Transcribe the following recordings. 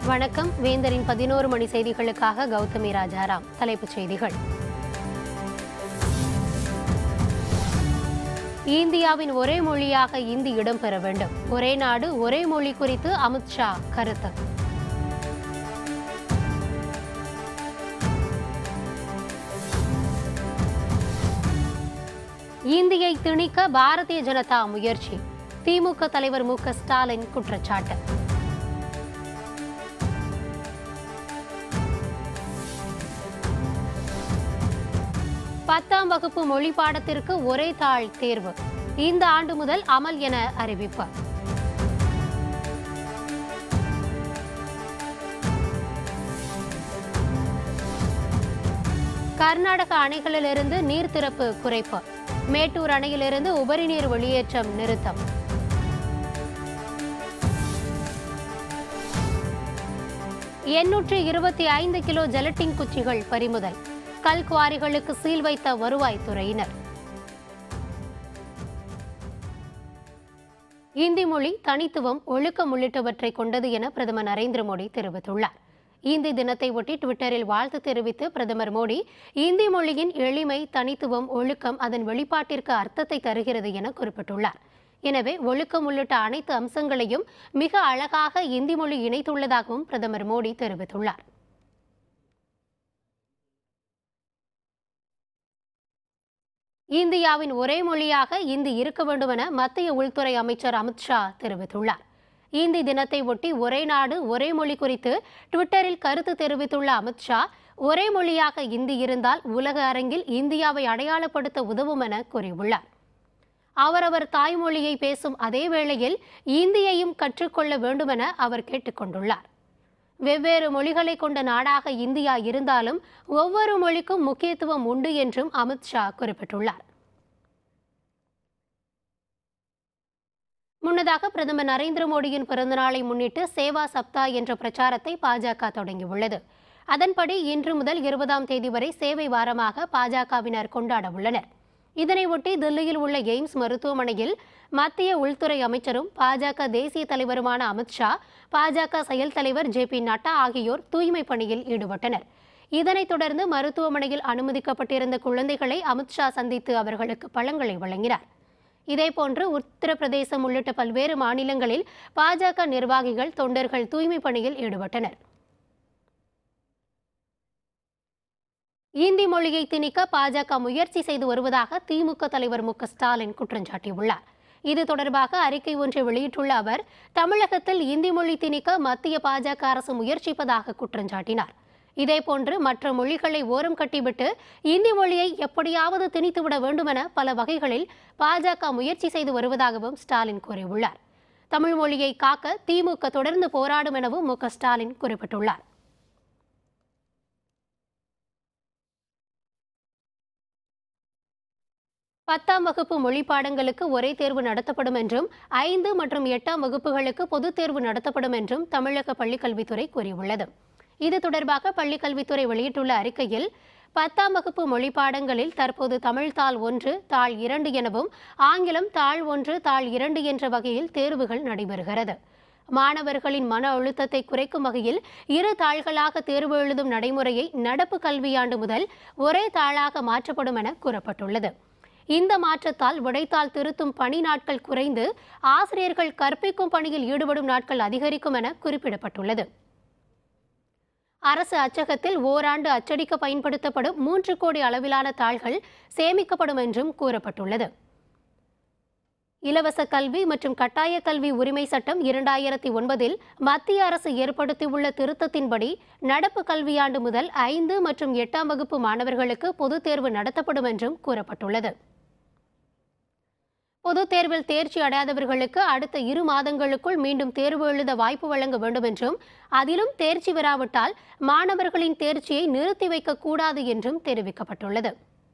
வணக்கம் வேந்தரின் பதினோரு மணி செய்திகளுக்காக கௌதமி ராஜாராம் தலைப்புச் செய்திகள் இந்தியாவின் ஒரே மொழியாக இந்தி இடம்பெற வேண்டும் ஒரே நாடு ஒரே மொழி குறித்து அமித்ஷா கருத்து இந்தியை திணிக்க பாரதிய ஜனதா முயற்சி திமுக தலைவர் மு க ஸ்டாலின் குற்றச்சாட்டு பத்தாம் வகுப்பு மொழி பாடத்திற்கு ஒரே தாள் தேர்வு இந்த ஆண்டு முதல் அமல் என அறிவிப்பு கர்நாடக அணைகளிலிருந்து நீர் திறப்பு குறைப்பு மேட்டூர் அணையிலிருந்து உபரி நீர் வெளியேற்றம் நிறுத்தம் எண்ணூற்று இருபத்தி ஐந்து கிலோ ஜெலட்டின் குச்சிகள் பறிமுதல் கல்குவாரிகளுக்கு சீல் வைத்த வருவாய்த்துறையினர் இந்தி மொழி தனித்துவம் ஒழுக்கம் உள்ளிட்டவற்றை கொண்டது என பிரதமர் நரேந்திர மோடி தெரிவித்துள்ளார் இந்தி தினத்தை ஒட்டி ட்விட்டரில் வாழ்த்து தெரிவித்து பிரதமர் மோடி இந்தி மொழியின் எளிமை தனித்துவம் ஒழுக்கம் அதன் வெளிப்பாட்டிற்கு அர்த்தத்தை தருகிறது என குறிப்பிட்டுள்ளார் எனவே ஒழுக்கம் உள்ளிட்ட அனைத்து அம்சங்களையும் மிக அழகாக இந்தி மொழி இணைத்துள்ளதாகவும் பிரதமர் மோடி தெரிவித்துள்ளார் இந்தியாவின் ஒரே மொழியாக இந்தி இருக்க வேண்டும் என மத்திய உள்துறை அமைச்சர் அமித்ஷா தெரிவித்துள்ளார் இந்தி தினத்தை ஒட்டி ஒரே நாடு ஒரே மொழி குறித்து ட்விட்டரில் கருத்து தெரிவித்துள்ள அமித்ஷா ஒரே மொழியாக இந்தி இருந்தால் உலக அரங்கில் இந்தியாவை அடையாளப்படுத்த உதவும் என கூறியுள்ளார் அவரவர் தாய்மொழியை பேசும் அதே வேளையில் இந்தியையும் கற்றுக்கொள்ள வேண்டுமென அவர் கேட்டுக்கொண்டுள்ளார் வெவ்வேறு மொழிகளை கொண்ட நாடாக இந்தியா இருந்தாலும் ஒவ்வொரு மொழிக்கும் முக்கியத்துவம் உண்டு என்றும் அமித்ஷா குறிப்பிட்டுள்ளார் முன்னதாக பிரதமர் நரேந்திர மோடியின் பிறந்தநாளை முன்னிட்டு சேவா சப்தா என்ற பிரச்சாரத்தை பாஜக தொடங்கியுள்ளது அதன்படி இன்று முதல் இருபதாம் தேதி வரை சேவை வாரமாக பாஜகவினர் கொண்டாட உள்ளனர் இதனை ஒட்டி தில்லியில் உள்ள எய்ம்ஸ் மருத்துவமனையில் மத்திய உள்துறை அமைச்சரும் பாஜக தேசிய தலைவருமான அமித்ஷா பாஜக செயல் தலைவர் ஜே பி நட்டா ஆகியோர் தூய்மை பணியில் ஈடுபட்டனர் இதனைத் தொடர்ந்து மருத்துவமனையில் அனுமதிக்கப்பட்டிருந்த குழந்தைகளை அமித்ஷா சந்தித்து அவர்களுக்கு பழங்களை வழங்கினார் இதேபோன்று உத்தரப்பிரதேசம் உள்ளிட்ட பல்வேறு மாநிலங்களில் பாஜக நிர்வாகிகள் தொண்டர்கள் தூய்மை பணியில் ஈடுபட்டனர் இந்தி மொழியை திணிக்க பாஜக முயற்சி செய்து வருவதாக திமுக தலைவர் மு க ஸ்டாலின் குற்றம் சாட்டியுள்ளார் இது தொடர்பாக அறிக்கை ஒன்றை வெளியிட்டுள்ள அவர் தமிழகத்தில் இந்தி மொழி திணிக்க மத்திய பாஜக அரசு முயற்சிப்பதாக குற்றம் சாட்டினார் இதேபோன்று மற்ற மொழிகளை ஓரம் கட்டிவிட்டு இந்தி மொழியை எப்படியாவது திணித்துவிட வேண்டுமென பல வகைகளில் பாஜக முயற்சி செய்து வருவதாகவும் ஸ்டாலின் கூறியுள்ளார் தமிழ் மொழியை காக்க திமுக தொடர்ந்து போராடும் எனவும் மு க ஸ்டாலின் குறிப்பிட்டுள்ளார் பத்தாம் வகுப்பு மொழி பாடங்களுக்கு ஒரே தேர்வு நடத்தப்படும் என்றும் ஐந்து மற்றும் எட்டாம் வகுப்புகளுக்கு பொதுத் தேர்வு நடத்தப்படும் என்றும் தமிழக பள்ளிக்கல்வித்துறை கூறியுள்ளது இது தொடர்பாக பள்ளிக்கல்வித்துறை வெளியிட்டுள்ள அறிக்கையில் பத்தாம் வகுப்பு மொழி பாடங்களில் தற்போது தமிழ் தாள் ஒன்று தாள் இரண்டு எனவும் ஆங்கிலம் தாள் ஒன்று தாள் இரண்டு என்ற வகையில் தேர்வுகள் நடைபெறுகிறது மாணவர்களின் மன அழுத்தத்தை குறைக்கும் வகையில் இரு தாள்களாக தேர்வு எழுதும் நடைமுறையை நடப்பு கல்வியாண்டு முதல் ஒரே தாளாக மாற்றப்படும் என கூறப்பட்டுள்ளது இந்த மாற்றத்தால் விடைத்தாள் திருத்தும் பணி நாட்கள் குறைந்து ஆசிரியர்கள் கற்பிக்கும் பணியில் ஈடுபடும் நாட்கள் அதிகரிக்கும் என குறிப்பிடப்பட்டுள்ளது அரசு அச்சகத்தில் ஓராண்டு அச்சடிக்க பயன்படுத்தப்படும் மூன்று கோடி அளவிலான தாள்கள் சேமிக்கப்படும் என்றும் கூறப்பட்டுள்ளது இலவச கல்வி மற்றும் கட்டாய கல்வி உரிமை சட்டம் இரண்டாயிரத்தி ஒன்பதில் மத்திய அரசு ஏற்படுத்தியுள்ள திருத்தத்தின்படி நடப்பு கல்வியாண்டு முதல் ஐந்து மற்றும் எட்டாம் வகுப்பு மாணவர்களுக்கு பொதுத் தேர்வு நடத்தப்படும் என்றும் கூறப்பட்டுள்ளது பொதுத் தேர்வில் தேர்ச்சி அடையாதவர்களுக்கு அடுத்த இரு மாதங்களுக்குள் மீண்டும் தேர்வு எழுத வாய்ப்பு வழங்க வேண்டும் என்றும் அதிலும் தேர்ச்சி பெறாவிட்டால் மாணவர்களின் தேர்ச்சியை நிறுத்தி வைக்கக்கூடாது என்றும் தெரிவிக்கப்பட்டுள்ளது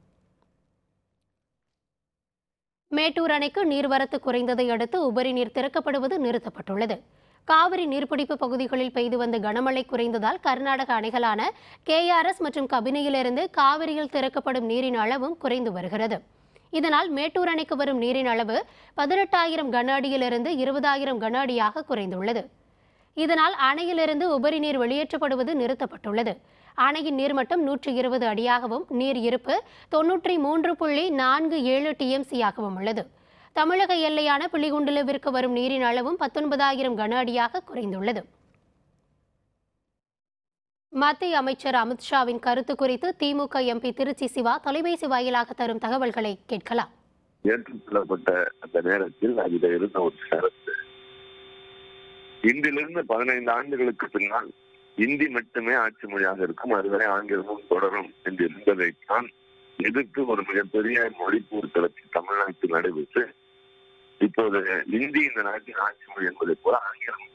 மேட்டூர் அணைக்கு நீர்வரத்து குறைந்ததை அடுத்து உபரி நீர் திறக்கப்படுவது நிறுத்தப்பட்டுள்ளது காவிரி நீர்பிடிப்பு பகுதிகளில் பெய்து வந்த கனமழை குறைந்ததால் கர்நாடக அணைகளான கேஆர்எஸ் மற்றும் கபினியிலிருந்து காவிரியில் திறக்கப்படும் நீரின் அளவும் குறைந்து வருகிறது இதனால் மேட்டூர் அணைக்கு வரும் நீரின் அளவு பதினெட்டாயிரம் கன அடியிலிருந்து இருபதாயிரம் கன அடியாக குறைந்துள்ளது இதனால் அணையிலிருந்து உபரி நீர் வெளியேற்றப்படுவது நிறுத்தப்பட்டுள்ளது அணையின் நீர்மட்டம் நூற்றி இருபது அடியாகவும் நீர் இருப்பு தொன்னூற்றி மூன்று புள்ளி நான்கு ஏழு டிஎம்சியாகவும் உள்ளது தமிழக எல்லையான புலிகுண்டுலுவிற்கு வரும் நீரின் அளவும் பத்தொன்பதாயிரம் கன அடியாக குறைந்துள்ளது மத்திய அமைச்சர் அமித்ஷாவின் கருத்து குறித்து திமுக எம்பி திருச்சி சிவா தொலைபேசி வாயிலாக தரும் தகவல்களை கேட்கலாம் ஏற்றுக்கொள்ளப்பட்ட அந்த நேரத்தில் அதில் இருந்த ஒரு ஷரத்து இன்றிலிருந்து பதினைந்து ஆண்டுகளுக்கு பின்னால் இந்தி மட்டுமே ஆட்சி மொழியாக இருக்கும் அதுவரை ஆங்கிலமும் தொடரும் என்று இருந்ததைத்தான் எதிர்த்து ஒரு மிகப்பெரிய மொழி போர்க்களத்தை தமிழ்நாட்டில் நடைபெற்று இப்போது இந்தி இந்த நாட்டின் ஆட்சி மொழி என்பதை போல ஆங்கிலம்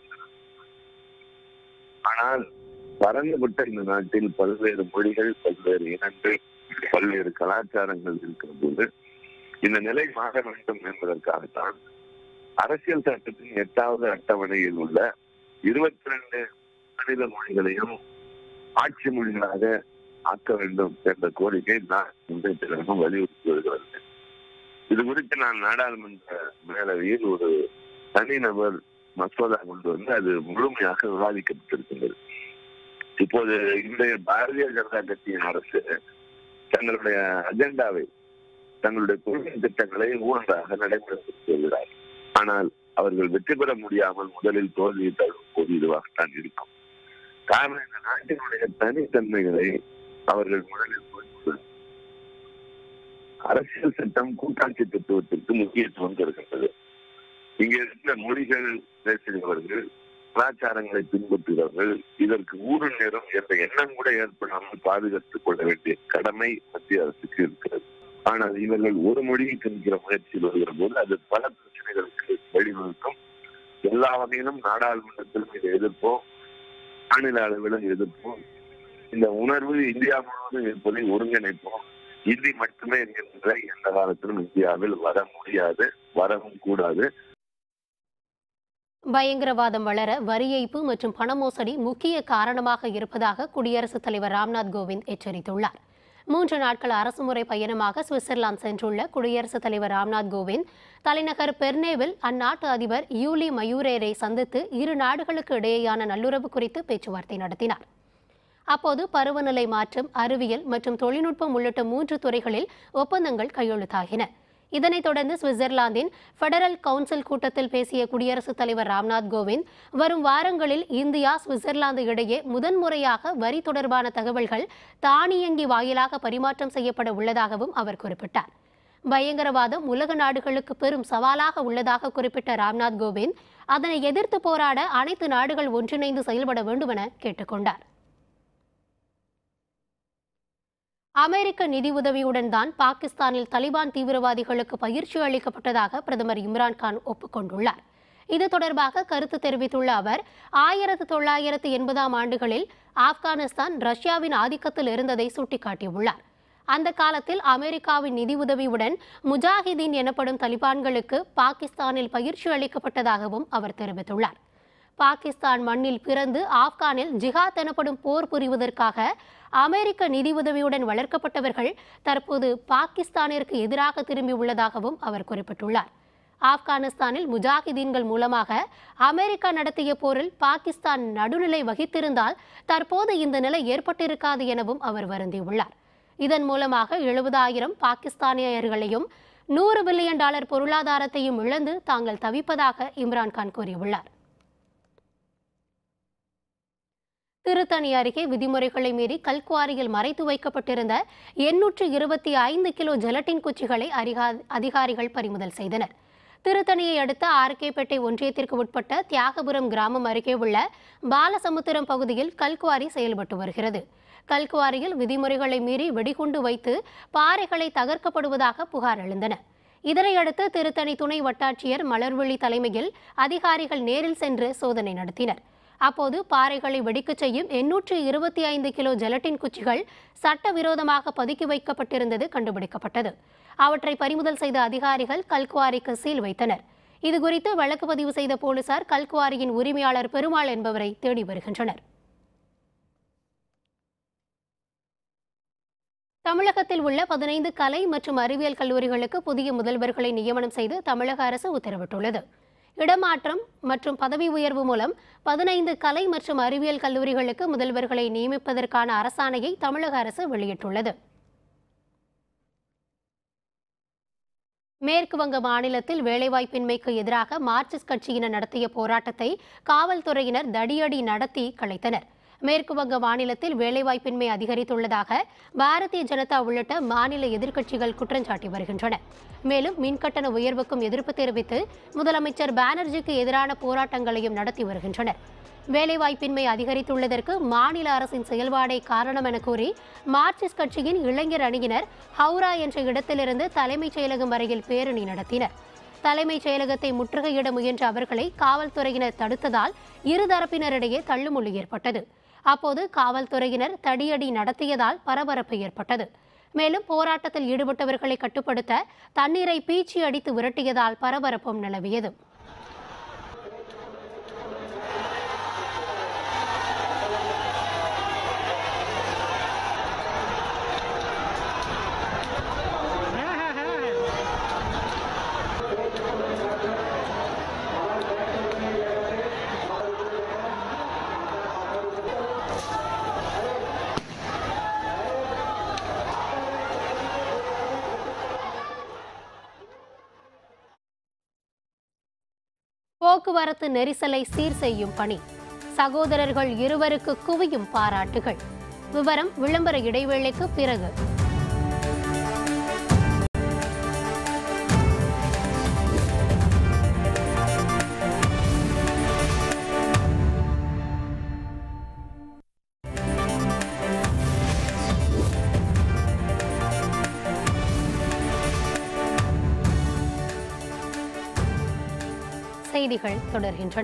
ஆனால் பரந்துபட்ட இந்த நாட்டில் பல்வேறு மொழிகள் பல்வேறு இனங்கள் பல்வேறு கலாச்சாரங்கள் இருக்கிற போது இந்த நிலை மாற வேண்டும் என்பதற்காகத்தான் அரசியல் சட்டத்தின் எட்டாவது அட்டவணையில் உள்ள இருபத்தி ரெண்டு மாநில மொழிகளையும் ஆட்சி மொழிகளாக ஆக்க வேண்டும் என்ற கோரிக்கை நான் இன்றைய தினமும் வலியுறுத்தி வருகிறது இது குறித்து நான் நாடாளுமன்ற மேலவையில் ஒரு தனிநபர் மசோதா கொண்டு வந்து அது முழுமையாக விவாதிக்கப்பட்டிருக்கின்றது இப்போது இன்றைய பாரதிய ஜனதா கட்சியின் அரசு தங்களுடைய அஜெண்டாவை தங்களுடைய கொள்கை திட்டங்களை ஊழலாக நடைமுறைப்படுத்தி வருகிறார் ஆனால் அவர்கள் வெற்றி பெற முடியாமல் முதலில் தோல்வியை தழுவும் போது இதுவாகத்தான் இருக்கும் காரணம் இந்த நாட்டினுடைய தனித்தன்மைகளை அவர்கள் முதலில் புரிந்து அரசியல் சட்டம் கூட்டாட்சி தத்துவத்திற்கு முக்கியத்துவம் தருகின்றது இங்க இருக்கிற மொழிகள் பேசுகிறவர்கள் கலாச்சாரங்களை பின்பற்றுகிறவர்கள் இதற்கு ஊறு நேரம் என்ற எண்ணம் கூட ஏற்படாமல் பாதுகாத்துக் கொள்ள வேண்டிய கடமை மத்திய அரசுக்கு இருக்கிறது ஆனால் இவர்கள் ஒரு மொழியை திணிக்கிற முயற்சியில் வருகிற போது அது பல பிரச்சனைகளுக்கு வழிவகுக்கும் எல்லா வகையிலும் நாடாளுமன்றத்திலும் இதை எதிர்ப்போம் மாநில அளவிலும் எதிர்ப்போம் இந்த உணர்வு இந்தியா முழுவதும் இருப்பதை ஒருங்கிணைப்போம் இந்தி மட்டுமே என்கின்ற எந்த காலத்திலும் இந்தியாவில் வர முடியாது வரவும் கூடாது பயங்கரவாதம் வளர வரி ஏய்ப்பு மற்றும் பண மோசடி முக்கிய காரணமாக இருப்பதாக குடியரசுத் தலைவர் ராம்நாத் கோவிந்த் எச்சரித்துள்ளார் மூன்று நாட்கள் அரசுமுறை பயணமாக சுவிட்சர்லாந்து சென்றுள்ள குடியரசுத் தலைவர் ராம்நாத் கோவிந்த் தலைநகர் பெர்னேவில் அந்நாட்டு அதிபர் யூலி மயூரேரை சந்தித்து இரு நாடுகளுக்கு இடையேயான நல்லுறவு குறித்து பேச்சுவார்த்தை நடத்தினார் அப்போது பருவநிலை மாற்றம் அறிவியல் மற்றும் தொழில்நுட்பம் உள்ளிட்ட மூன்று துறைகளில் ஒப்பந்தங்கள் கையெழுத்தாகின இதனைத் தொடர்ந்து சுவிட்சர்லாந்தின் ஃபெடரல் கவுன்சில் கூட்டத்தில் பேசிய குடியரசுத் தலைவர் ராம்நாத் கோவிந்த் வரும் வாரங்களில் இந்தியா சுவிட்சர்லாந்து இடையே முதன்முறையாக வரி தொடர்பான தகவல்கள் தானியங்கி வாயிலாக பரிமாற்றம் செய்யப்பட உள்ளதாகவும் அவர் குறிப்பிட்டார் பயங்கரவாதம் உலக நாடுகளுக்கு பெரும் சவாலாக உள்ளதாக குறிப்பிட்ட ராம்நாத் கோவிந்த் அதனை எதிர்த்து போராட அனைத்து நாடுகள் ஒன்றிணைந்து செயல்பட வேண்டும் என கேட்டுக்கொண்டார் அமெரிக்க நிதி உதவியுடன் தான் பாகிஸ்தானில் தலிபான் தீவிரவாதிகளுக்கு பயிற்சி அளிக்கப்பட்டதாக பிரதமர் இம்ரான்கான் ஒப்புக்கொண்டுள்ளார் இது தொடர்பாக கருத்து தெரிவித்துள்ள அவர் ஆயிரத்து தொள்ளாயிரத்து எண்பதாம் ஆண்டுகளில் ஆப்கானிஸ்தான் ரஷ்யாவின் ஆதிக்கத்தில் இருந்ததை சுட்டிக்காட்டியுள்ளார் அந்த காலத்தில் அமெரிக்காவின் நிதி உதவியுடன் முஜாஹிதீன் எனப்படும் தலிபான்களுக்கு பாகிஸ்தானில் பயிற்சி அளிக்கப்பட்டதாகவும் அவர் தெரிவித்துள்ளார் பாகிஸ்தான் மண்ணில் பிறந்து ஆப்கானில் ஜிஹாத் எனப்படும் போர் புரிவதற்காக அமெரிக்க நிதி உதவியுடன் வளர்க்கப்பட்டவர்கள் தற்போது பாகிஸ்தானிற்கு எதிராக திரும்பியுள்ளதாகவும் அவர் குறிப்பிட்டுள்ளார் ஆப்கானிஸ்தானில் முஜாஹிதீன்கள் மூலமாக அமெரிக்கா நடத்திய போரில் பாகிஸ்தான் நடுநிலை வகித்திருந்தால் தற்போது இந்த நிலை ஏற்பட்டிருக்காது எனவும் அவர் வருந்தியுள்ளார் இதன் மூலமாக எழுபதாயிரம் பாகிஸ்தானியர்களையும் நூறு பில்லியன் டாலர் பொருளாதாரத்தையும் இழந்து தாங்கள் தவிப்பதாக இம்ரான்கான் கூறியுள்ளார் திருத்தணி அருகே விதிமுறைகளை மீறி கல்குவாரியில் மறைத்து வைக்கப்பட்டிருந்த எண்ணூற்று இருபத்தி ஐந்து கிலோ ஜெலட்டின் குச்சிகளை அதிகா- அதிகாரிகள் பறிமுதல் செய்தனர் திருத்தணியை அடுத்த ஆர்கேப்பேட்டை ஒன்றியத்திற்கு உட்பட்ட தியாகபுரம் கிராமம் அருகே உள்ள பாலசமுத்திரம் பகுதியில் கல்குவாரி செயல்பட்டு வருகிறது கல்குவாரியில் விதிமுறைகளை மீறி வெடிகுண்டு வைத்து பாறைகளை தகர்க்கப்படுவதாக புகார் எழுந்தன இதனையடுத்து திருத்தணி துணை வட்டாட்சியர் மலர்விழி தலைமையில் அதிகாரிகள் நேரில் சென்று சோதனை நடத்தினர் அப்போது பாறைகளை வெடிக்கச் செய்யும் எண்ணூற்று இருபத்தி ஐந்து கிலோ ஜெலட்டின் குச்சிகள் சட்டவிரோதமாக பதுக்கி வைக்கப்பட்டிருந்தது கண்டுபிடிக்கப்பட்டது அவற்றை பறிமுதல் செய்த அதிகாரிகள் கல்குவாரிக்கு சீல் வைத்தனர் இதுகுறித்து வழக்கு பதிவு செய்த போலீசார் கல்குவாரியின் உரிமையாளர் பெருமாள் என்பவரை தேடி வருகின்றனர் தமிழகத்தில் உள்ள பதினைந்து கலை மற்றும் அறிவியல் கல்லூரிகளுக்கு புதிய முதல்வர்களை நியமனம் செய்து தமிழக அரசு உத்தரவிட்டுள்ளது இடமாற்றம் மற்றும் பதவி உயர்வு மூலம் பதினைந்து கலை மற்றும் அறிவியல் கல்லூரிகளுக்கு முதல்வர்களை நியமிப்பதற்கான அரசாணையை தமிழக அரசு வெளியிட்டுள்ளது மேற்கு வங்க மாநிலத்தில் வேலைவாய்ப்பின்மைக்கு எதிராக மார்க்சிஸ்ட் கட்சியினர் நடத்திய போராட்டத்தை காவல்துறையினர் தடியடி நடத்தி கலைத்தனர் மேற்கு வங்க மாநிலத்தில் வேலைவாய்ப்பின்மை அதிகரித்துள்ளதாக பாரதிய ஜனதா உள்ளிட்ட மாநில எதிர்க்கட்சிகள் குற்றஞ்சாட்டி வருகின்றன மேலும் மின்கட்டண உயர்வுக்கும் எதிர்ப்பு தெரிவித்து முதலமைச்சர் பானர்ஜிக்கு எதிரான போராட்டங்களையும் நடத்தி வருகின்றனர் வேலைவாய்ப்பின்மை அதிகரித்துள்ளதற்கு மாநில அரசின் செயல்பாடே காரணம் என கூறி மார்க்சிஸ்ட் கட்சியின் இளைஞர் அணியினர் ஹவுரா என்ற இடத்திலிருந்து தலைமைச் செயலகம் வரையில் பேரணி நடத்தினர் தலைமைச் செயலகத்தை முற்றுகையிட முயன்ற அவர்களை காவல்துறையினர் தடுத்ததால் இருதரப்பினரிடையே தள்ளுமுள்ளு ஏற்பட்டது அப்போது காவல்துறையினர் தடியடி நடத்தியதால் பரபரப்பு ஏற்பட்டது மேலும் போராட்டத்தில் ஈடுபட்டவர்களை கட்டுப்படுத்த தண்ணீரை பீச்சி அடித்து விரட்டியதால் பரபரப்பும் நிலவியது போக்குவரத்து நெரிசலை சீர் செய்யும் பணி சகோதரர்கள் இருவருக்கு குவியும் பாராட்டுகள் விவரம் விளம்பர இடைவேளைக்கு பிறகு செய்திகள் தொடர்கின்றன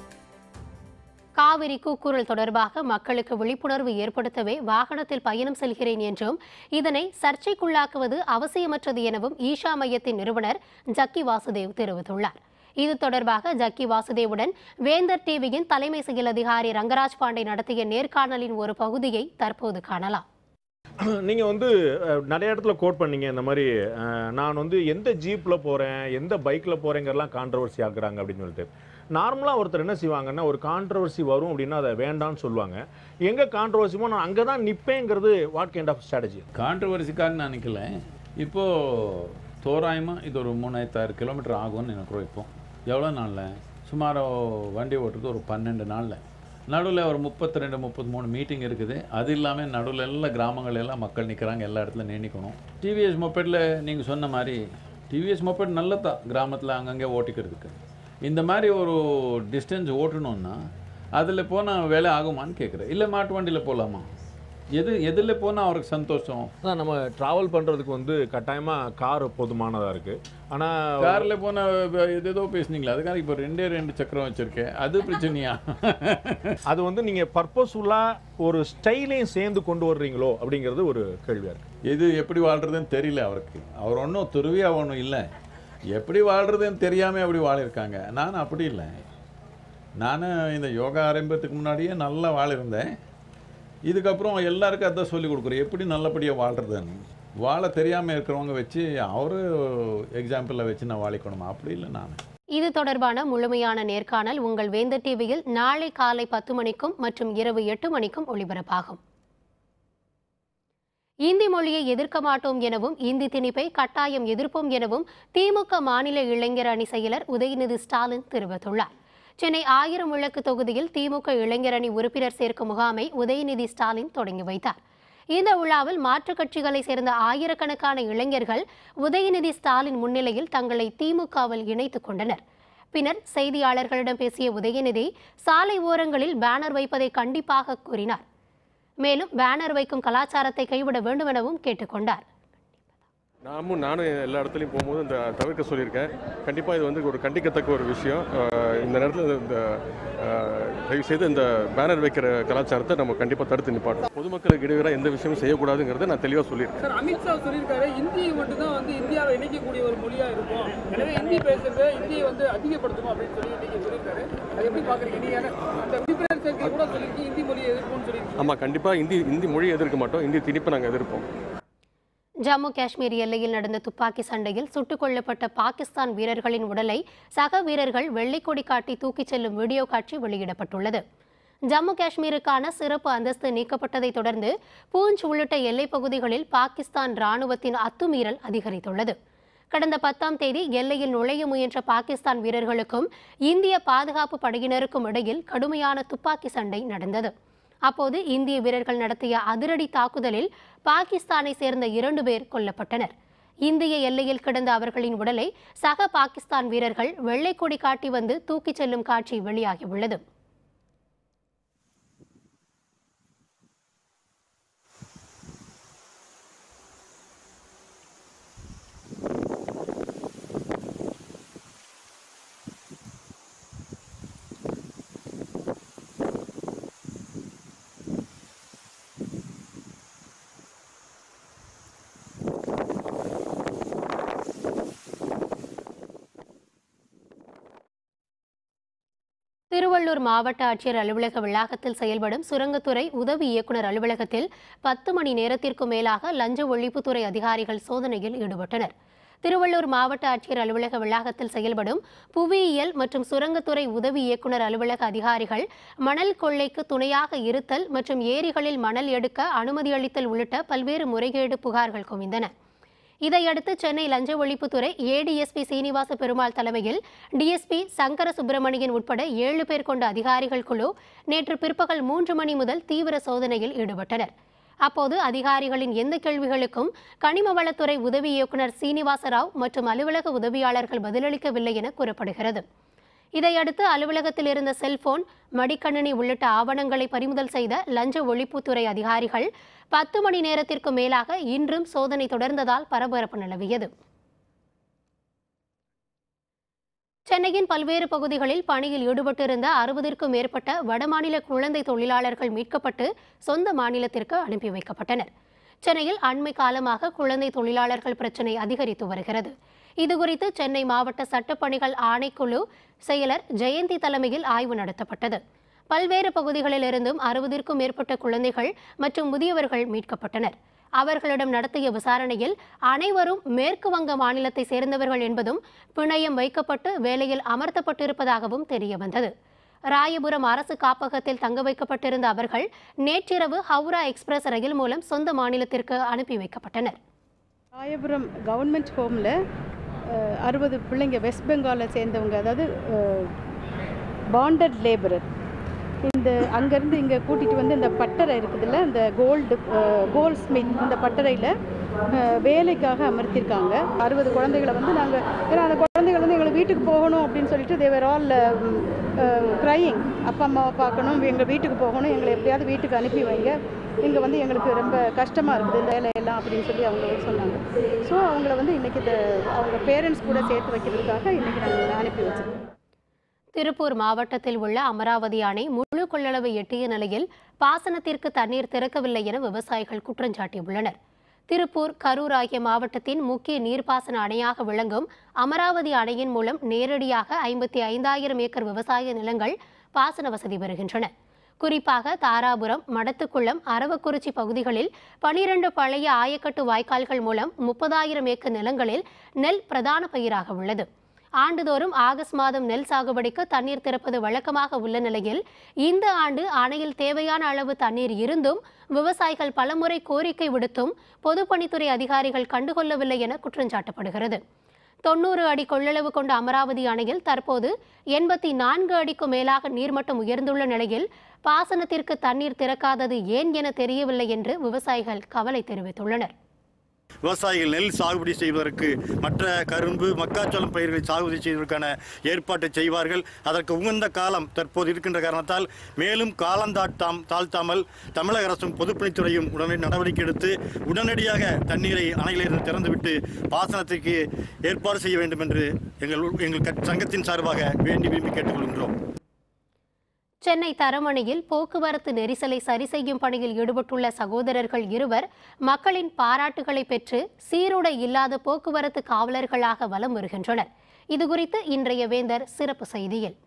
காவிரி கூக்குரல் தொடர்பாக மக்களுக்கு விழிப்புணர்வு ஏற்படுத்தவே வாகனத்தில் பயணம் செல்கிறேன் என்றும் இதனை சர்ச்சைக்குள்ளாக்குவது அவசியமற்றது எனவும் ஈஷா மையத்தின் நிறுவனர் ஜக்கி வாசுதேவ் தெரிவித்துள்ளார் இது தொடர்பாக ஜக்கி வாசுதேவுடன் வேந்தர் டிவியின் தலைமை செயல் அதிகாரி ரங்கராஜ் பாண்டே நடத்திய நேர்காணலின் ஒரு பகுதியை தற்போது காணலாம் நீங்கள் வந்து அஹ், நிறைய இடத்துல கோட் பண்ணீங்க இந்த மாதிரி அஹ், நான் வந்து எந்த ஜீப்பில் போகிறேன் எந்த பைக்கில் போகிறேங்கிறலாம் கான்ட்ரவர்சி ஆக்குறாங்க அப்படின்னு சொல்லிட்டு நார்மலாக ஒருத்தர் என்ன செய்வாங்கன்னா ஒரு கான்ட்ரவர்சி வரும் அப்படின்னா அதை வேண்டாம்னு சொல்லுவாங்க எங்கே கான்ட்ரவர்சிமோ நான் அங்கே தான் நிற்பேங்கிறது வாட் கைண்ட் ஆஃப் ஸ்ட்ராட்டஜி கான்ட்ரவர்சிக்காக நான் நினைக்கல இப்போது தோராயமாக இது ஒரு மூணாயிரத்தாயிரம் கிலோமீட்டர் ஆகும்னு நினைக்கிறோம் இப்போ எவ்வளோ நாளில் சுமார் வண்டி ஓட்டுறது ஒரு பன்னெண்டு நாளில் நடுவில் ஒரு முப்பத்தி ரெண்டு முப்பத்தி மூணு மீட்டிங் இருக்குது அது இல்லாமல் நடுவில் எல்லாம் கிராமங்கள் எல்லாம் மக்கள் நிற்கிறாங்க எல்லா இடத்துல நினைக்கணும் டிவிஎஸ் மொபைலில் நீங்கள் சொன்ன மாதிரி டிவிஎஸ் மொபைல் நல்லதான் கிராமத்தில் அங்கங்கே ஓட்டிக்கிறதுக்கு இந்த மாதிரி ஒரு டிஸ்டன்ஸ் ஓட்டணுன்னா அதில் போனால் வேலை ஆகுமான்னு கேட்குறேன் இல்லை மாட்டு வண்டியில் போகலாமா எது எதில் போனால் அவருக்கு சந்தோஷம் அதான் நம்ம ட்ராவல் பண்ணுறதுக்கு வந்து கட்டாயமாக கார் போதுமானதாக இருக்குது ஆனால் காரில் போன இது ஏதோ பேசுனீங்களா அதுக்காக இப்போ ரெண்டே ரெண்டு சக்கரம் வச்சுருக்கேன் அது பிரச்சனையா அது வந்து நீங்கள் பர்பஸ்ஃபுல்லாக ஒரு ஸ்டைலையும் சேர்ந்து கொண்டு வர்றீங்களோ அப்படிங்கிறது ஒரு கேள்வியாக இருக்குது இது எப்படி வாழ்கிறதுன்னு தெரியல அவருக்கு அவர் ஒன்றும் துருவியா ஒன்றும் இல்லை எப்படி வாழ்கிறதுன்னு தெரியாமல் அப்படி வாழிருக்காங்க நான் அப்படி இல்லை நான் இந்த யோகா ஆரம்பத்துக்கு முன்னாடியே நல்லா வாழிருந்தேன் இதுக்கப்புறம் எல்லாருக்கும் அதான் சொல்லி கொடுக்குறேன் எப்படி நல்லபடியாக வாழ்கிறதுன்னு வாழ தெரியாமல் இருக்கிறவங்க வச்சு அவரு எக்ஸாம்பிளில் வச்சு நான் வாழிக்கணுமா அப்படி இல்லை நான் இது தொடர்பான முழுமையான நேர்காணல் உங்கள் வேந்தர் டிவியில் நாளை காலை பத்து மணிக்கும் மற்றும் இரவு எட்டு மணிக்கும் ஒளிபரப்பாகும் இந்தி மொழியை எதிர்க்க மாட்டோம் எனவும் இந்தி திணிப்பை கட்டாயம் எதிர்ப்போம் எனவும் திமுக மாநில இளைஞர் அணி செயலர் உதயநிதி ஸ்டாலின் தெரிவித்துள்ளார் சென்னை ஆயிரம் விளக்கு தொகுதியில் திமுக இளைஞர் அணி உறுப்பினர் சேர்க்கும் முகாமை உதயநிதி ஸ்டாலின் தொடங்கி வைத்தார் இந்த விழாவில் மாற்றுக் கட்சிகளைச் சேர்ந்த ஆயிரக்கணக்கான இளைஞர்கள் உதயநிதி ஸ்டாலின் முன்னிலையில் தங்களை திமுகவில் இணைத்துக் கொண்டனர் பின்னர் செய்தியாளர்களிடம் பேசிய உதயநிதி சாலை ஓரங்களில் பேனர் வைப்பதை கண்டிப்பாக கூறினார் மேலும் பேனர் வைக்கும் கலாச்சாரத்தை கைவிட வேண்டும் எனவும் கேட்டுக்கொண்டார் நாமும் நானும் எல்லா இடத்துலையும் போகும்போது இந்த தவிர்க்க சொல்லியிருக்கேன் கண்டிப்பாக இது வந்து ஒரு கண்டிக்கத்தக்க ஒரு விஷயம் அஹ் இந்த நேரத்தில் இந்த அஹ், தயவு செய்து இந்த பேனர் வைக்கிற கலாச்சாரத்தை நம்ம கண்டிப்பாக தடுத்து நிப்பாட்டோம் பொதுமக்களுக்கு இடையூறாக எந்த விஷயமும் செய்யக்கூடாதுங்கிறத நான் தெளிவாக சொல்லியிருக்கேன் சார் அமித்ஷா சொல்லியிருக்காரு இந்தியை மட்டும்தான் வந்து இந்தியாவை இணைக்கக்கூடிய ஒரு மொழியா இருக்கும் எனவே ஹிந்தி பேசுறது இந்தியை வந்து அதிகப்படுத்தணும் அப்படின்னு சொல்லி இன்னைக்கு சொல்லியிருக்காரு அது எப்படி பாக்குறீங்க நீங்க அந்த உறுப்பினர் சேர்க்கை கூட சொல்லியிருக்கீங்க இந்தி மொழியை எதிர்ப்போம்னு சொல்லியிருக்கீங்க ஆமாம் கண்டிப்பாக இந்தி இந்தி மொழியை எதிர்க்க மாட்டோம் இந்தி திணிப்பை நாங்கள் எதிர்ப்போம் ஜம்மு காஷ்மீர் எல்லையில் நடந்த துப்பாக்கி சண்டையில் சுட்டுக் கொல்லப்பட்ட பாகிஸ்தான் வீரர்களின் உடலை சக வீரர்கள் வெள்ளைக்கொடி காட்டி தூக்கிச் செல்லும் வீடியோ காட்சி வெளியிடப்பட்டுள்ளது ஜம்மு காஷ்மீருக்கான சிறப்பு அந்தஸ்து நீக்கப்பட்டதைத் தொடர்ந்து பூஞ்ச் உள்ளிட்ட எல்லைப் பகுதிகளில் பாகிஸ்தான் ராணுவத்தின் அத்துமீறல் அதிகரித்துள்ளது கடந்த பத்தாம் தேதி எல்லையில் நுழைய முயன்ற பாகிஸ்தான் வீரர்களுக்கும் இந்திய பாதுகாப்பு படையினருக்கும் இடையில் கடுமையான துப்பாக்கி சண்டை நடந்தது அப்போது இந்திய வீரர்கள் நடத்திய அதிரடி தாக்குதலில் பாகிஸ்தானை சேர்ந்த இரண்டு பேர் கொல்லப்பட்டனர் இந்திய எல்லையில் கிடந்த அவர்களின் உடலை சக பாகிஸ்தான் வீரர்கள் வெள்ளைக்கொடி காட்டி வந்து தூக்கிச் செல்லும் காட்சி வெளியாகியுள்ளது திருவள்ளூர் மாவட்ட ஆட்சியர் அலுவலக வளாகத்தில் செயல்படும் சுரங்கத்துறை உதவி இயக்குநர் அலுவலகத்தில் பத்து மணி நேரத்திற்கும் மேலாக லஞ்ச ஒழிப்புத்துறை அதிகாரிகள் சோதனையில் ஈடுபட்டனர் திருவள்ளூர் மாவட்ட ஆட்சியர் அலுவலக வளாகத்தில் செயல்படும் புவியியல் மற்றும் சுரங்கத்துறை உதவி இயக்குநர் அலுவலக அதிகாரிகள் மணல் கொள்ளைக்கு துணையாக இருத்தல் மற்றும் ஏரிகளில் மணல் எடுக்க அனுமதி அளித்தல் உள்ளிட்ட பல்வேறு முறைகேடு புகார்கள் குவிந்தன இதையடுத்து சென்னை லஞ்ச ஒழிப்புத்துறை ஏடிஎஸ்பி சீனிவாச பெருமாள் தலைமையில் டிஎஸ்பி சங்கர சுப்பிரமணியன் உட்பட ஏழு பேர் கொண்ட அதிகாரிகள் குழு நேற்று பிற்பகல் மூன்று மணி முதல் தீவிர சோதனையில் ஈடுபட்டனர் அப்போது அதிகாரிகளின் எந்த கேள்விகளுக்கும் கனிம வளத்துறை உதவி இயக்குநர் சீனிவாசராவ் மற்றும் அலுவலக உதவியாளர்கள் பதிலளிக்கவில்லை என கூறப்படுகிறது இதையடுத்து அலுவலகத்தில் இருந்த செல்போன் மடிக்கணினி உள்ளிட்ட ஆவணங்களை பறிமுதல் செய்த லஞ்ச ஒழிப்புத்துறை அதிகாரிகள் பத்து மணி நேரத்திற்கு மேலாக இன்றும் சோதனை தொடர்ந்ததால் பரபரப்பு நிலவியது சென்னையின் பல்வேறு பகுதிகளில் பணியில் ஈடுபட்டிருந்த அறுபதிற்கும் மேற்பட்ட வடமாநில குழந்தை தொழிலாளர்கள் மீட்கப்பட்டு சொந்த மாநிலத்திற்கு அனுப்பி வைக்கப்பட்டனர் சென்னையில் அண்மை காலமாக குழந்தை தொழிலாளர்கள் பிரச்சினை அதிகரித்து வருகிறது இதுகுறித்து சென்னை மாவட்ட சட்டப்பணிகள் ஆணைக்குழு செயலர் ஜெயந்தி தலைமையில் ஆய்வு நடத்தப்பட்டது பல்வேறு பகுதிகளிலிருந்தும் அறுபதிற்கும் மேற்பட்ட குழந்தைகள் மற்றும் முதியவர்கள் மீட்கப்பட்டனர் அவர்களிடம் நடத்திய விசாரணையில் அனைவரும் மேற்கு வங்க மாநிலத்தை சேர்ந்தவர்கள் என்பதும் பிணையம் வைக்கப்பட்டு வேலையில் அமர்த்தப்பட்டிருப்பதாகவும் தெரியவந்தது ராயபுரம் அரசு காப்பகத்தில் தங்க வைக்கப்பட்டிருந்த அவர்கள் நேற்றிரவு ஹவுரா எக்ஸ்பிரஸ் ரயில் மூலம் சொந்த மாநிலத்திற்கு அனுப்பி வைக்கப்பட்டனர் ராயபுரம் கவர்மெண்ட் ஹோமில் அறுபது பிள்ளைங்க வெஸ்ட் பெங்காலை சேர்ந்தவங்க அதாவது பாண்டட் லேபரர் இந்த அங்கேருந்து இங்கே கூட்டிகிட்டு வந்து இந்த பட்டறை இருக்குதுல்ல இந்த கோல்டு கோல்ட் ஸ்மித் இந்த பட்டறையில் வேலைக்காக அமர்த்தியிருக்காங்க அறுபது குழந்தைகளை வந்து நாங்கள் ஏன்னா அந்த குழந்தைகள் வந்து எங்களுக்கு வீட்டுக்கு போகணும் அப்படின்னு சொல்லிட்டு தேவர் ஆல் க்ரையிங் அப்பா அம்மாவை பார்க்கணும் எங்கள் வீட்டுக்கு போகணும் எங்களை எப்படியாவது வீட்டுக்கு அனுப்பி வைங்க இங்கே வந்து எங்களுக்கு ரொம்ப கஷ்டமாக இருக்குது இந்த வேலையெல்லாம் அப்படின்னு சொல்லி அவங்க சொன்னாங்க ஸோ அவங்கள வந்து இன்றைக்கி இந்த அவங்க பேரண்ட்ஸ் கூட சேர்த்து வைக்கிறதுக்காக இன்றைக்கி நாங்கள் அனுப்பி வச்சிருக்கோம் திருப்பூர் மாவட்டத்தில் உள்ள அமராவதி அணை முழு கொள்ளளவை எட்டிய நிலையில் பாசனத்திற்கு தண்ணீர் திறக்கவில்லை என விவசாயிகள் குற்றஞ்சாட்டியுள்ளனர் திருப்பூர் கரூர் ஆகிய மாவட்டத்தின் முக்கிய நீர்ப்பாசன அணையாக விளங்கும் அமராவதி அணையின் மூலம் நேரடியாக ஐம்பத்தி ஐந்தாயிரம் ஏக்கர் விவசாய நிலங்கள் பாசன வசதி பெறுகின்றன குறிப்பாக தாராபுரம் மடத்துக்குளம் அரவக்குறிச்சி பகுதிகளில் பனிரெண்டு பழைய ஆயக்கட்டு வாய்க்கால்கள் மூலம் முப்பதாயிரம் ஏக்கர் நிலங்களில் நெல் பிரதான பயிராக உள்ளது ஆண்டுதோறும் ஆகஸ்ட் மாதம் நெல் சாகுபடிக்கு தண்ணீர் திறப்பது வழக்கமாக உள்ள நிலையில் இந்த ஆண்டு அணையில் தேவையான அளவு தண்ணீர் இருந்தும் விவசாயிகள் பலமுறை கோரிக்கை விடுத்தும் பொதுப்பணித்துறை அதிகாரிகள் கண்டுகொள்ளவில்லை என குற்றஞ்சாட்டப்படுகிறது தொண்ணூறு அடி கொள்ளளவு கொண்ட அமராவதி அணையில் தற்போது எண்பத்தி நான்கு அடிக்கும் மேலாக நீர்மட்டம் உயர்ந்துள்ள நிலையில் பாசனத்திற்கு தண்ணீர் திறக்காதது ஏன் என தெரியவில்லை என்று விவசாயிகள் கவலை தெரிவித்துள்ளனர் விவசாயிகள் நெல் சாகுபடி செய்வதற்கு மற்ற கரும்பு மக்காச்சோளம் பயிர்களை சாகுபடி செய்வதற்கான ஏற்பாட்டை செய்வார்கள் அதற்கு உகந்த காலம் தற்போது இருக்கின்ற காரணத்தால் மேலும் காலந்தாழ்த்தாம் தாழ்த்தாமல் தமிழக அரசும் பொதுப்பணித்துறையும் உடனடி நடவடிக்கை எடுத்து உடனடியாக தண்ணீரை அணையிலிருந்து திறந்துவிட்டு பாசனத்திற்கு ஏற்பாடு செய்ய வேண்டும் என்று எங்கள் எங்கள் கட்- சங்கத்தின் சார்பாக வேண்டி விரும்பி கேட்டுக்கொள்கின்றோம் சென்னை தரமணியில் போக்குவரத்து நெரிசலை சரி செய்யும் பணியில் ஈடுபட்டுள்ள சகோதரர்கள் இருவர் மக்களின் பாராட்டுகளை பெற்று சீருடை இல்லாத போக்குவரத்து காவலர்களாக வலம் வருகின்றனர் இதுகுறித்து இன்றைய வேந்தர் சிறப்பு செய்தியில்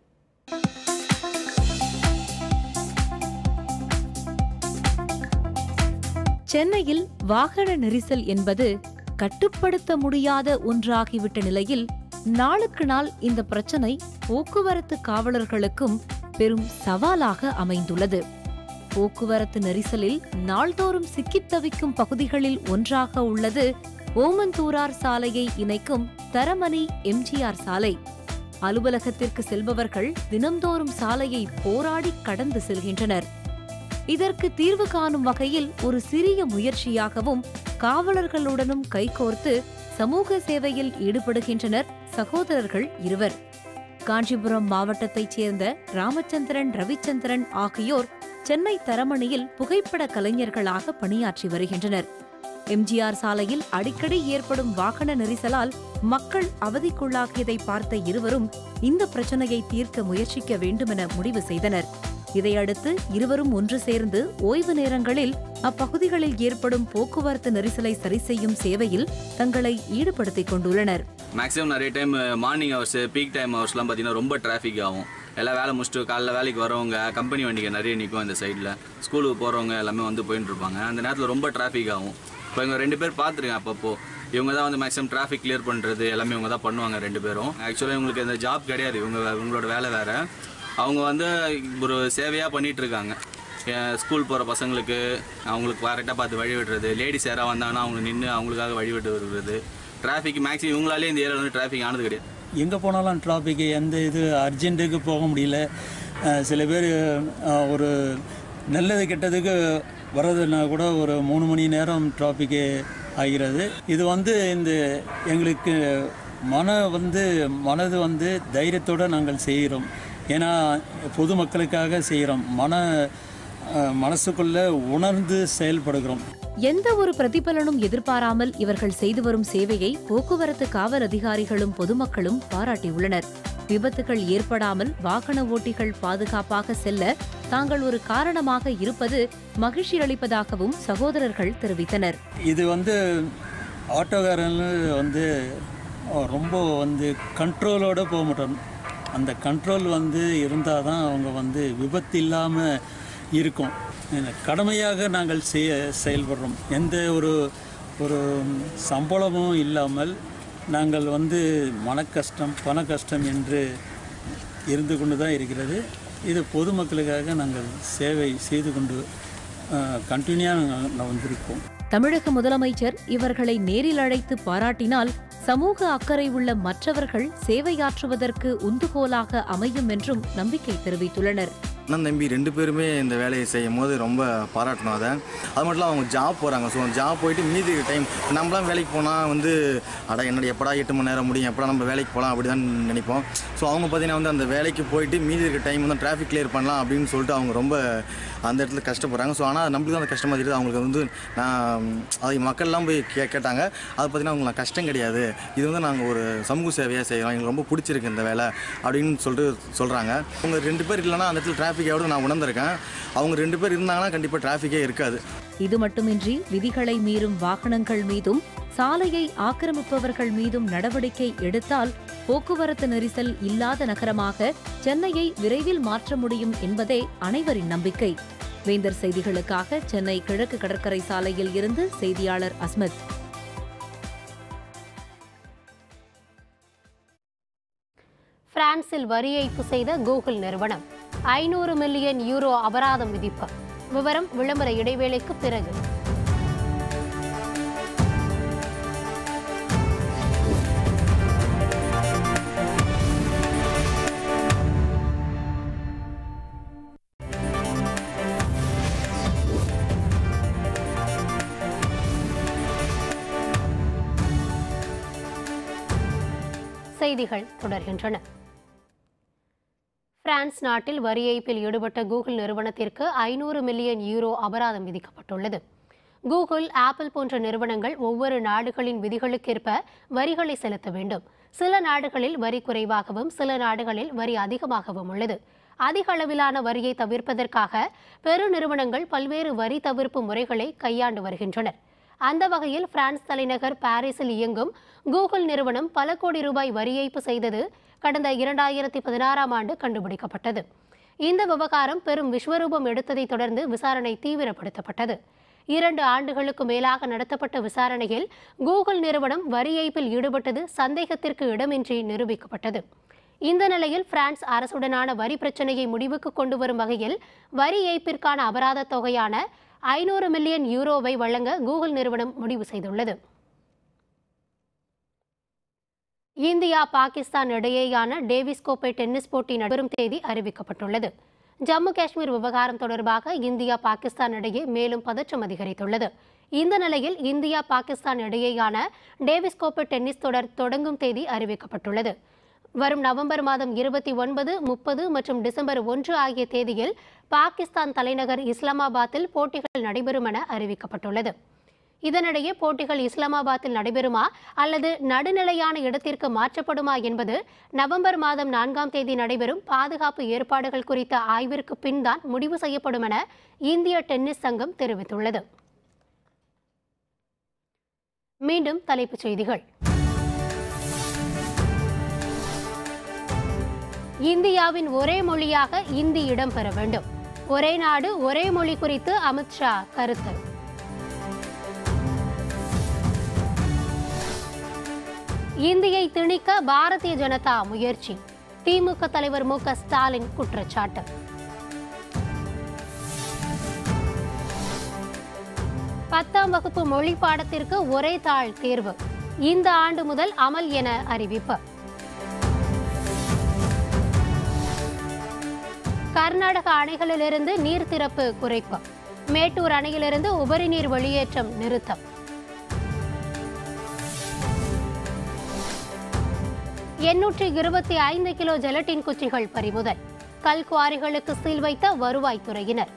சென்னையில் வாகன நெரிசல் என்பது கட்டுப்படுத்த முடியாத ஒன்றாகிவிட்ட நிலையில் நாளுக்கு நாள் இந்த பிரச்சனை போக்குவரத்து காவலர்களுக்கும் பெரும் சவாலாக அமைந்துள்ளது போக்குவரத்து நெரிசலில் நாள்தோறும் சிக்கித் தவிக்கும் பகுதிகளில் ஒன்றாக உள்ளது ஓமந்தூரார் சாலையை இணைக்கும் தரமணி எம்ஜிஆர் சாலை அலுவலகத்திற்கு செல்பவர்கள் தினம்தோறும் சாலையை போராடி கடந்து செல்கின்றனர் இதற்கு தீர்வு காணும் வகையில் ஒரு சிறிய முயற்சியாகவும் காவலர்களுடனும் கைகோர்த்து சமூக சேவையில் ஈடுபடுகின்றனர் சகோதரர்கள் இருவர் காஞ்சிபுரம் மாவட்டத்தைச் சேர்ந்த ராமச்சந்திரன் ரவிச்சந்திரன் ஆகியோர் சென்னை தரமணியில் புகைப்பட கலைஞர்களாக பணியாற்றி வருகின்றனர் எம்ஜிஆர் சாலையில் அடிக்கடி ஏற்படும் வாகன நெரிசலால் மக்கள் அவதிக்குள்ளாகியதை பார்த்த இருவரும் இந்த பிரச்சனையை தீர்க்க முயற்சிக்க வேண்டுமென முடிவு செய்தனர் இதையடுத்து இருவரும் ஒன்று சேர்ந்து ஓய்வு நேரங்களில் அப்பகுதிகளில் ஏற்படும் போக்குவரத்து நெரிசலை சரிசெய்யும் சேவையில் தங்களை ஈடுபடுத்திக் கொண்டுள்ளனர் மேக்ஸிமம் நிறைய time morning hours peak time ஹவர்ஸ்லாம் பார்த்தீங்கன்னா ரொம்ப டிராஃபிக் ஆகும் எல்லாம் வேலை முடிச்சுட்டு காலைல வேலைக்கு வரவங்க கம்பெனி வண்டிங்க நிறைய நிற்கும் இந்த சைடில் ஸ்கூலுக்கு போகிறவங்க எல்லாமே வந்து போயிட்டு இருப்பாங்க அந்த நேரத்தில் ரொம்ப டிராஃபிக் ஆகும் இப்போ இவங்க ரெண்டு பேர் பார்த்துருக்கேன் அப்பப்போ இவங்க தான் வந்து மேக்ஸிமம் டிராஃபிக் கிளியர் பண்ணுறது எல்லாமே இவங்க தான் பண்ணுவாங்க ரெண்டு பேரும் ஆக்சுவலாக இவங்களுக்கு இந்த ஜாப் கிடையாது இவங்க இவங்களோட வேலை வேறு அவங்க வந்து ஒரு சேவையாக பண்ணிகிட்டு இருக்காங்க ஸ்கூல் போகிற பசங்களுக்கு அவங்களுக்கு கரெக்டாக பார்த்து வழி விடுறது லேடிஸ் யாராவது வந்தாங்கன்னா அவங்க நின்று அவங்களுக்காக வழி விட்டு வருகிறது டிராஃபிக் மேக்ஸிமம் இவங்களாலே இந்த ஏரியாவில் வந்து டிராஃபிக் ஆனது கிடையாது எங்கே போனாலும் டிராஃபிக்கு எந்த இது அர்ஜென்ட்டுக்கு போக முடியல அஹ் சில பேர் அஹ், ஒரு நல்லது கெட்டதுக்கு வர்றதுன்னா கூட ஒரு மூணு மணி நேரம் டிராஃபிக்கு ஆகிறது இது வந்து இந்த எங்களுக்கு மன வந்து மனது வந்து தைரியத்தோடு நாங்கள் செய்கிறோம் ஏன்னா பொதுமக்களுக்காக செய்கிறோம் மன அஹ், மனசுக்குள்ளே உணர்ந்து செயல்படுகிறோம் எந்த ஒரு பிரதிபலனும் எதிர்பாராமல் இவர்கள் செய்து வரும் சேவையை போக்குவரத்து காவல் அதிகாரிகளும் பொதுமக்களும் பாராட்டியுள்ளனர் விபத்துகள் ஏற்படாமல் வாகன ஓட்டிகள் பாதுகாப்பாக செல்ல தாங்கள் ஒரு காரணமாக இருப்பது மகிழ்ச்சி அளிப்பதாகவும் சகோதரர்கள் தெரிவித்தனர் இது வந்து ஆட்டோக்காரங்க வந்து அஹ், ரொம்ப வந்து கண்ட்ரோலோடு போக மாட்டோம் அந்த கண்ட்ரோல் வந்து இருந்தால் தான் அவங்க வந்து விபத்து இல்லாமல் இருக்கும் இந்த கடமையாக நாங்கள் செய்ய செயல்படுறோம் எந்த ஒரு ஒரு சம்பளமும் இல்லாமல் நாங்கள் வந்து மன கஷ்டம் பண கஷ்டம் என்று இருந்து கொண்டு தான் இருக்கிறது இது பொதுமக்களுக்காக நாங்கள் சேவை செய்து கொண்டு கண்டினியூவாக வந்திருக்கோம் தமிழக முதலமைச்சர் இவர்களை நேரில் அழைத்து பாராட்டினால் சமூக அக்கறை உள்ள மற்றவர்கள் சேவையாற்றுவதற்கு உந்துகோலாக அமையும் என்றும் நம்பிக்கை தெரிவித்துள்ளனர் அண்ணன் தம்பி ரெண்டு பேருமே இந்த வேலையை செய்யும் போது ரொம்ப பாராட்டணும் அதை அது மட்டும் இல்லாமல் அவங்க ஜாப் போகிறாங்க ஸோ ஜாப் போயிட்டு மீதி டைம் நம்மளாம் வேலைக்கு போனால் வந்து அட என்னடி எப்படா எட்டு மணி நேரம் முடியும் எப்படா நம்ம வேலைக்கு போகலாம் அப்படி தான் நினைப்போம் ஸோ அவங்க பார்த்தீங்கன்னா வந்து அந்த வேலைக்கு போயிட்டு மீதி இருக்க டைம் வந்து டிராஃபிக் கிளியர் பண்ணலாம் அப்படின்னு சொல்லிட்டு அவங்க ரொம்ப அந்த இடத்துல கஷ்டப்படுறாங்க ஸோ ஆனால் நம்மளுக்கு தான் அந்த கஷ்டமாக தெரியுது அவங்களுக்கு வந்து நான் அது மக்கள்லாம் போய் கே கேட்டாங்க அது பார்த்தீங்கன்னா அவங்களுக்கு கஷ்டம் கிடையாது இது வந்து நாங்கள் ஒரு சமூக சேவையாக செய்கிறோம் எங்களுக்கு ரொம்ப பிடிச்சிருக்கு இந்த வேலை அப்படின்னு சொல்லிட்டு சொல்கிறாங்க அவங்க ரெண்டு பேர் இல்லைன்னா அந்த இடத்துல டிராஃபிக் எவ்வளோ நான் உணர்ந்திருக்கேன் அவங்க ரெண்டு பேர் இருந்தாங்கன்னா கண்டிப்பாக டிராஃபிக்கே இருக்காது இது மட்டுமின்றி விதிகளை மீறும் வாகனங்கள் மீதும் சாலையை ஆக்கிரமிப்பவர்கள் மீதும் நடவடிக்கை எடுத்தால் போக்குவரத்து நெரிசல் இல்லாத நகரமாக சென்னையை விரைவில் மாற்ற முடியும் என்பதே அனைவரின் நம்பிக்கை வேந்தர் செய்திகளுக்காக சென்னை கிழக்கு கடற்கரை சாலையில் இருந்து செய்தியாளர் அஸ்மத் பிரான்சில் வரி ஏய்ப்பு செய்த கூகுள் நிறுவனம் ஐநூறு மில்லியன் யூரோ அபராதம் விதிப்பு விவரம் விளம்பர இடைவேளைக்கு பிறகு செய்திகள் தொடர்கின்றன பிரான்ஸ் நாட்டில் வரி ஏய்ப்பில் ஈடுபட்ட கூகுள் நிறுவனத்திற்கு ஐநூறு மில்லியன் யூரோ அபராதம் விதிக்கப்பட்டுள்ளது கூகுள் ஆப்பிள் போன்ற நிறுவனங்கள் ஒவ்வொரு நாடுகளின் விதிகளுக்கேற்ப வரிகளை செலுத்த வேண்டும் சில நாடுகளில் வரி குறைவாகவும் சில நாடுகளில் வரி அதிகமாகவும் உள்ளது அதிக அளவிலான வரியை தவிர்ப்பதற்காக பெருநிறுவனங்கள் பல்வேறு வரி தவிர்ப்பு முறைகளை கையாண்டு வருகின்றனர் அந்த வகையில் பிரான்ஸ் தலைநகர் பாரிஸில் இயங்கும் கூகுள் நிறுவனம் பல கோடி ரூபாய் வரி ஏய்ப்பு செய்தது கடந்த இரண்டாயிரத்தி பதினாறாம் ஆண்டு கண்டுபிடிக்கப்பட்டது இந்த விவகாரம் பெரும் விஸ்வரூபம் எடுத்ததைத் தொடர்ந்து விசாரணை தீவிரப்படுத்தப்பட்டது இரண்டு ஆண்டுகளுக்கு மேலாக நடத்தப்பட்ட விசாரணையில் கூகுள் நிறுவனம் வரி ஏய்ப்பில் ஈடுபட்டது சந்தேகத்திற்கு இடமின்றி நிரூபிக்கப்பட்டது இந்த நிலையில் பிரான்ஸ் அரசுடனான வரி பிரச்சனையை முடிவுக்கு கொண்டு வரும் வகையில் வரி ஏய்ப்பிற்கான அபராத தொகையான ஐநூறு மில்லியன் யூரோவை வழங்க கூகுள் நிறுவனம் முடிவு செய்துள்ளது இந்தியா பாகிஸ்தான் இடையேயான டேவிஸ் கோப்பை டென்னிஸ் போட்டி நடைபெறும் தேதி அறிவிக்கப்பட்டுள்ளது ஜம்மு காஷ்மீர் விவகாரம் தொடர்பாக இந்தியா பாகிஸ்தான் இடையே மேலும் பதற்றம் அதிகரித்துள்ளது இந்த நிலையில் இந்தியா பாகிஸ்தான் இடையேயான டேவிஸ் கோப்பை டென்னிஸ் தொடர் தொடங்கும் தேதி அறிவிக்கப்பட்டுள்ளது வரும் நவம்பர் மாதம் இருபத்தி ஒன்பது முப்பது மற்றும் டிசம்பர் ஒன்று ஆகிய தேதியில் பாகிஸ்தான் தலைநகர் இஸ்லாமாபாத்தில் போட்டிகள் நடைபெறும் என அறிவிக்கப்பட்டுள்ளது இதனிடையே போட்டிகள் இஸ்லாமாபாத்தில் நடைபெறுமா அல்லது நடுநிலையான இடத்திற்கு மாற்றப்படுமா என்பது நவம்பர் மாதம் நான்காம் தேதி நடைபெறும் பாதுகாப்பு ஏற்பாடுகள் குறித்த ஆய்விற்கு பின் தான் முடிவு செய்யப்படும் என இந்திய டென்னிஸ் சங்கம் தெரிவித்துள்ளது மீண்டும் தலைப்புச் செய்திகள் இந்தியாவின் ஒரே மொழியாக இந்தி இடம்பெற வேண்டும் ஒரே நாடு ஒரே மொழி குறித்து அமித்ஷா கருத்து இந்தியை திணிக்க பாரதிய ஜனதா முயற்சி திமுக தலைவர் மு க ஸ்டாலின் குற்றச்சாட்டு பத்தாம் வகுப்பு மொழி பாடத்திற்கு ஒரே தாள் தேர்வு இந்த ஆண்டு முதல் அமல் என அறிவிப்பு கர்நாடக அணைகளிலிருந்து நீர் திறப்பு குறைப்பு மேட்டூர் அணையிலிருந்து உபரி நீர் வெளியேற்றம் நிறுத்தம் எண்ணூற்றி இருபத்தி ஐந்து கிலோ ஜெலட்டின் குச்சிகள் பறிமுதல் கல்குவாரிகளுக்கு சீல் வைத்த வருவாய்த்துறையினர்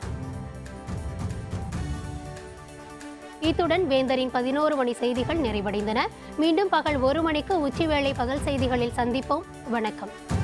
இத்துடன் வேந்தரின் பதினோரு மணி செய்திகள் நிறைவடைந்தன மீண்டும் பகல் ஒரு மணிக்கு உச்சிவேளை பகல் செய்திகளில் சந்திப்போம் வணக்கம்